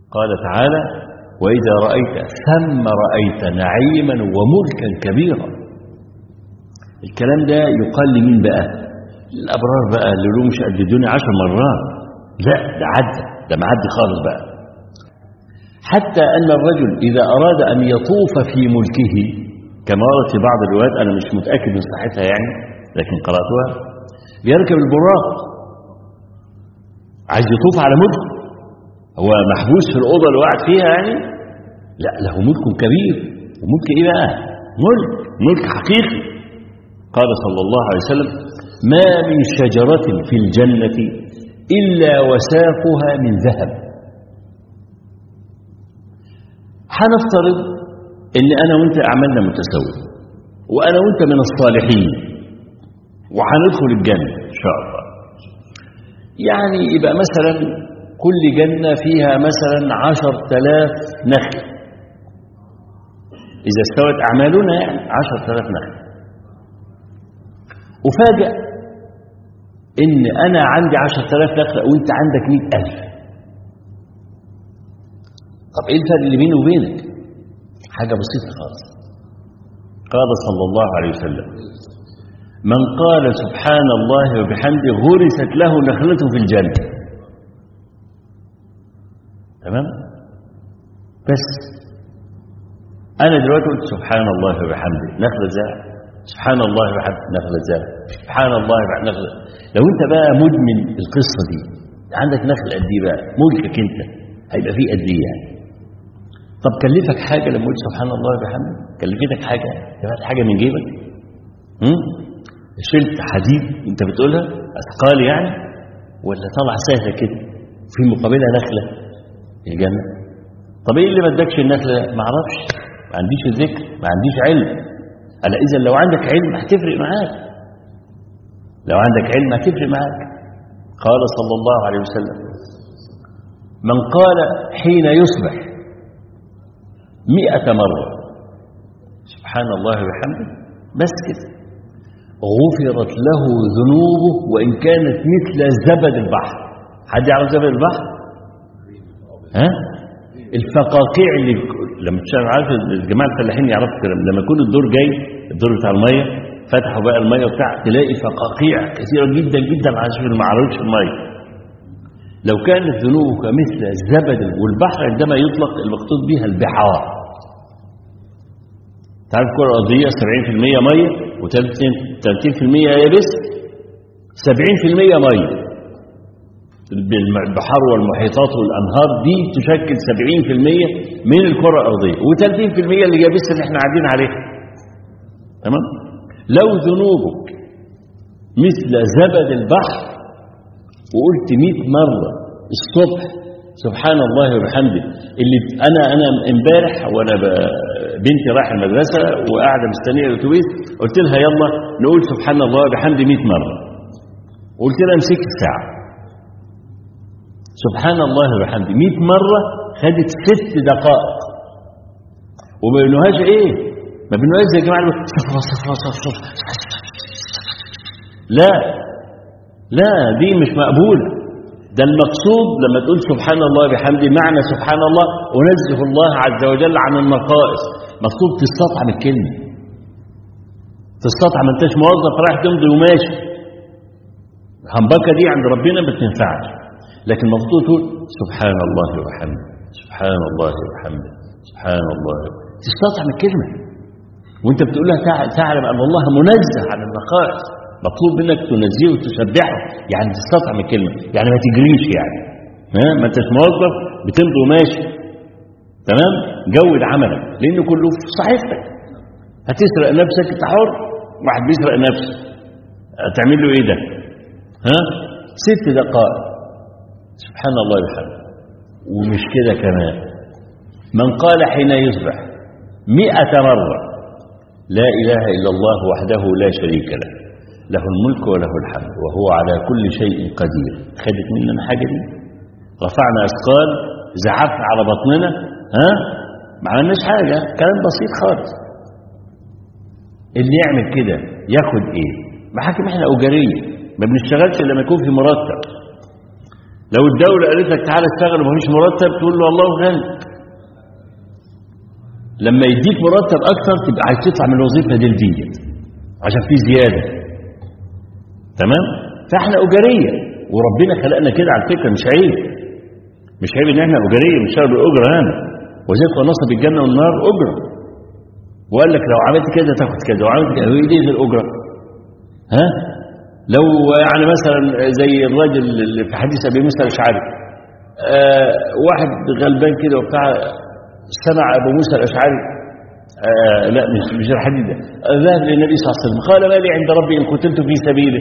قال تعالى وإذا رأيت ثم رأيت نعيما وملكا كبيرا الكلام ده يقال لمين بقى الأبرار بقى اللي له مش قد الدنيا عشر مرات لا ده عدى ده معدي خالص بقى حتى أن الرجل إذا أراد أن يطوف في ملكه كما ورد في بعض الروايات أنا مش متأكد من صحتها يعني لكن قرأتها بيركب البراق عايز يطوف على ملك هو محبوس في الأوضة اللي قاعد فيها يعني لا له ملك كبير وملك إيه بقى ملك ملك حقيقي قال صلى الله عليه وسلم ما من شجرة في الجنة إلا وساقها من ذهب هنفترض ان انا وانت اعمالنا متساويه وانا وانت من الصالحين وهندخل الجنه ان شاء الله يعني يبقى مثلا كل جنه فيها مثلا عشر تلاف نخل اذا استوت اعمالنا يعني عشر تلاف نخل وفاجأ ان انا عندي عشر تلاف نخله وانت عندك مئة الف طب ايه الفرق اللي بيني وبينك حاجة بسيطة خالص قال صلى الله عليه وسلم من قال سبحان الله وبحمده غرست له نخلة في الجنة تمام بس أنا دلوقتي قلت سبحان الله وبحمده نخلة زرع سبحان الله وبحمده نخلة زرع سبحان الله وبحمده نخلة لو أنت بقى مدمن القصة دي عندك نخل قد ايه بقى ملكك أنت هيبقى فيه قد ايه يعني طب كلفك حاجة لما قلت سبحان الله وبحمده كلفتك حاجة دفعت حاجة من جيبك هم؟ شلت حديد انت بتقولها اثقال يعني ولا طلع سهلة كده في مقابلها نخلة الجنة طب ايه اللي ما ادكش النخلة ما اعرفش ما عنديش الذكر ما عنديش علم الا اذا لو عندك علم هتفرق معاك لو عندك علم هتفرق معاك قال صلى الله عليه وسلم من قال حين يصبح مئة مرة سبحان الله وبحمده بس كده غفرت له ذنوبه وإن كانت مثل زبد البحر حد يعرف زبد البحر ها الفقاقيع اللي لما تشتغل عارف الجماعه الفلاحين يعرفوا الكلام لما يكون الدور جاي الدور بتاع الميه فتحوا بقى الميه وبتاع تلاقي فقاقيع كثيره جدا جدا عشان ما عرفش الميه لو كانت ذنوبك مثل الزبد والبحر عندما يطلق المقصود بها البحار تعرف الكره الارضيه 70% ميه و30% يابس 70% ميه البحار والمحيطات والانهار دي تشكل 70% من الكره الارضيه و30% اللي يابس اللي احنا قاعدين عليها تمام لو ذنوبك مثل زبد البحر وقلت 100 مره الصبح سبحان الله وبحمده اللي انا انا امبارح وانا بنتي رايحه المدرسه وقاعده مستنيه الاتوبيس قلت لها يلا نقول سبحان الله وبحمده 100 مره وقلت لها امسكي الساعه سبحان الله وبحمده 100 مره خدت ست دقائق وما بينوهاش ايه ما بينوهاش زي يا جماعه صفر صفر صفر لا لا دي مش مقبوله ده المقصود لما تقول سبحان الله بحمده معنى سبحان الله ونزه الله عز وجل عن النقائص مقصود تستطعم الكلمة تستطعم انتش موظف رايح تمضي وماشي الهمبكة دي عند ربنا ما بتنفعش لكن المفروض تقول سبحان الله وبحمده سبحان الله وبحمده سبحان الله تستطعم الكلمة وانت بتقولها تعلم ان الله منزه عن النقائص مطلوب منك تنزيه وتسبحه يعني تستطعم الكلمة يعني ما تجريش يعني ها ما انتش موظف بتمضي وماشي تمام جود عملك لانه كله في صحيفتك هتسرق نفسك انت حر واحد بيسرق نفسه هتعمل له ايه ده ها ست دقائق سبحان الله وبحمده ومش كده كمان من قال حين يصبح مئة مرة لا إله إلا الله وحده لا شريك له له الملك وله الحمد وهو على كل شيء قدير خدت مننا الحاجة دي رفعنا أثقال زعفنا على بطننا ها ما عملناش حاجة كلام بسيط خالص اللي يعمل كده ياخد ايه محاكم احنا أجارية ما بنشتغلش لما يكون في مرتب لو الدولة قالت لك تعالى اشتغل ومفيش مرتب تقول له الله غالب لما يديك مرتب أكتر تبقى عايز تطلع من الوظيفة دي لديت عشان في زيادة تمام فاحنا أجرية وربنا خلقنا كده على فكرة مش عيب مش عيب ان احنا أجرية مش شغل بالأجرة يعني وذلك ونصب الجنة والنار أجرة وقال لك لو عملت كده تاخد كده وعملت كده هي دي الأجرة ها لو يعني مثلا زي الراجل اللي في حديث ابي موسى الاشعري آه واحد غلبان كده وبتاع سمع ابو موسى الاشعري آه لا مش مش الحديث ده ذهب للنبي صلى الله عليه وسلم قال ما لي عند ربي ان قتلت في سبيله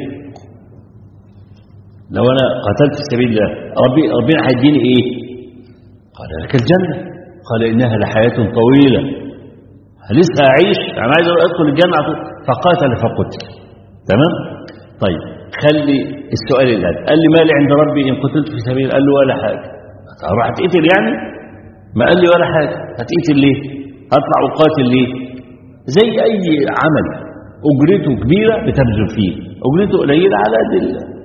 لو انا قتلت في سبيل الله ربي ربنا هيديني ايه قال لك الجنه قال انها لحياه طويله لسه اعيش انا عايز ادخل الجنه على طول. فقاتل فقتل تمام طيب خلي السؤال الآن قال لي مالي عند ربي إن قتلت في سبيل قال له ولا حاجة راح هتقتل يعني ما قال لي ولا حاجة هتقتل ليه هطلع أقاتل ليه زي أي عمل أجرته كبيرة بتبذل فيه أجرته قليلة على قد